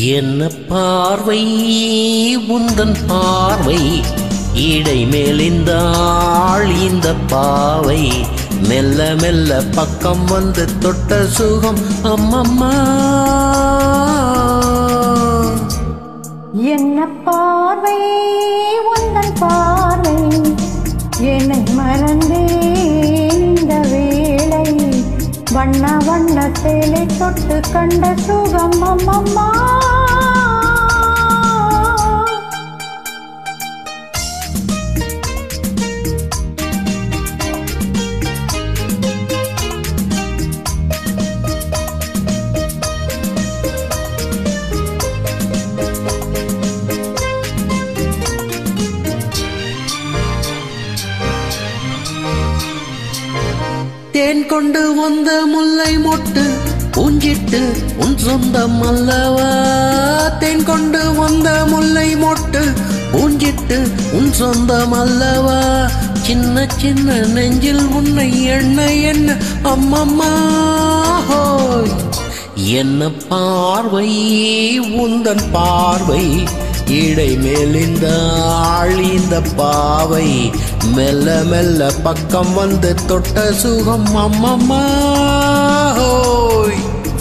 என்ன பார்வை உந்தன் பார்வை இடை மேலிந்தாள் இந்த பாவை மெல்ல மெல்ல பக்கம் வந்து தொட்ட சுகம் அம்மம்மா என்ன பார்வை உந்தன் பார்வை என்னை மறந்தேன் இந்த வேளை வண்ண வண்ண சேலை தொட்டு கண்ட சுகம் அம்மம்மா தேன் கொண்டு வந்த முல்லை மொட்டு பூஞ்சிட்டு உன் சொந்தம் அல்லவா தேன் கொண்டு வந்த முல்லை மொட்டு பூஞ்சிட்டு உன் சொந்தம் அல்லவா சின்ன சின்ன நெஞ்சில் உன்னை எண்ண என்ன அம்மம்மா ஹோய் என்ன பார்வை உந்தன் பார்வை இடை மேலிந்த ஆழிந்த பாவை மெல்ல மெல்ல பக்கம் வந்து தொட்ட சுகம் அம்மம்மா ஹோய்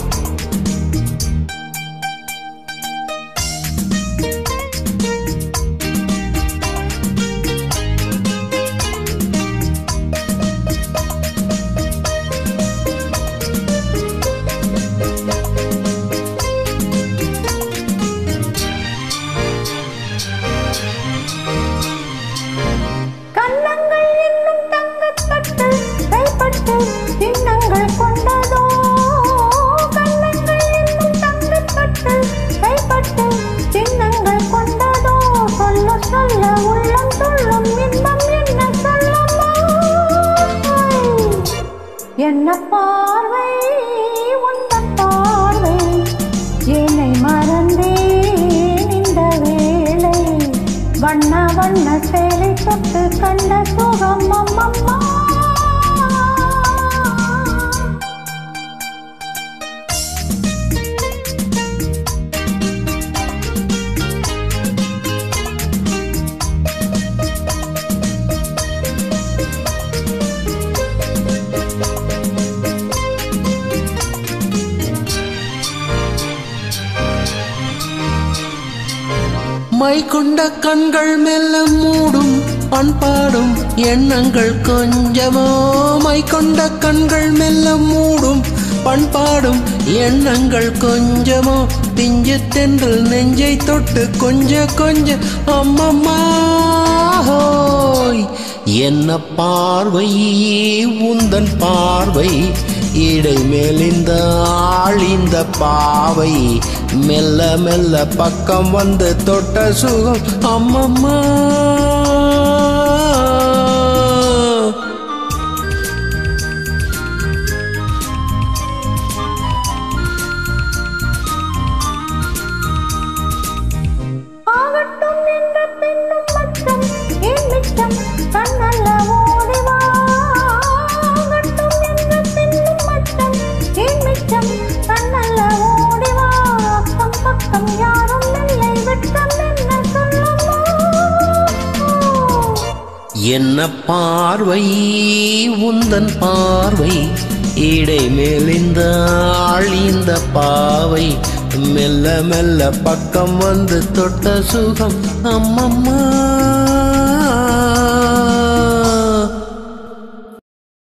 கன்னங்கள் என்னும் தங்கத்தட்டு கைப்பட்டு சின்னங்கள் கொண்டதோ கன்னங்கள் என்னும் தங்கத்தட்டு கைப்பட்டு சின்னங்கள் கொண்டதோ சொல்ல சொல்ல உள்ளம் சொல்லும் இன்பம் என்ன சொல்லம்மா என்ன பார்வை உந்தன் பார்வை என்னை மறந்தேன் இந்த வேளை வண்ண வண்ண சேலை தொட்டு கண்ட சுகம் அம்மம்மா மை கொண்ட கண்கள் மெல்ல மூடும் பண்பாடும் எண்ணங்கள் கொஞ்சமோ மை கொண்ட கண்கள் மெல்ல மூடும் பண்பாடும் எண்ணங்கள் கொஞ்சமோ பிஞ்சு தென்றல் நெஞ்சை தொட்டு கொஞ்ச கொஞ்ச அம்மம்மா ஹோய் என்ன பார்வை உந்தன் பார்வை இடை மேலிந்த ஆழிந்த பாவை மெல்ல மெல்ல பக்கம் வந்து தொட்ட சுகம் அம்மம்மா ஆகட்டும் என்ற பெண்ணும் மச்சம் ஏன் மிச்சம் கண்ணல்ல ஓடிவா ஆகட்டும் என்ற பெண்ணும் மச்சம் ஏன் மிச்சம் கண்ணல்ல ஓடிவா அக்கம் பக்கம் யாரும் இல்லை வெட்கம் என்ன சொல்லம்மா என்ன பார்வை உந்தன் பார்வை இடை மேலிந்த ஆழிந்த பாவை மெல்ல மெல்ல பக்கம் வந்து தொட்ட சுகம் அம்மம்மா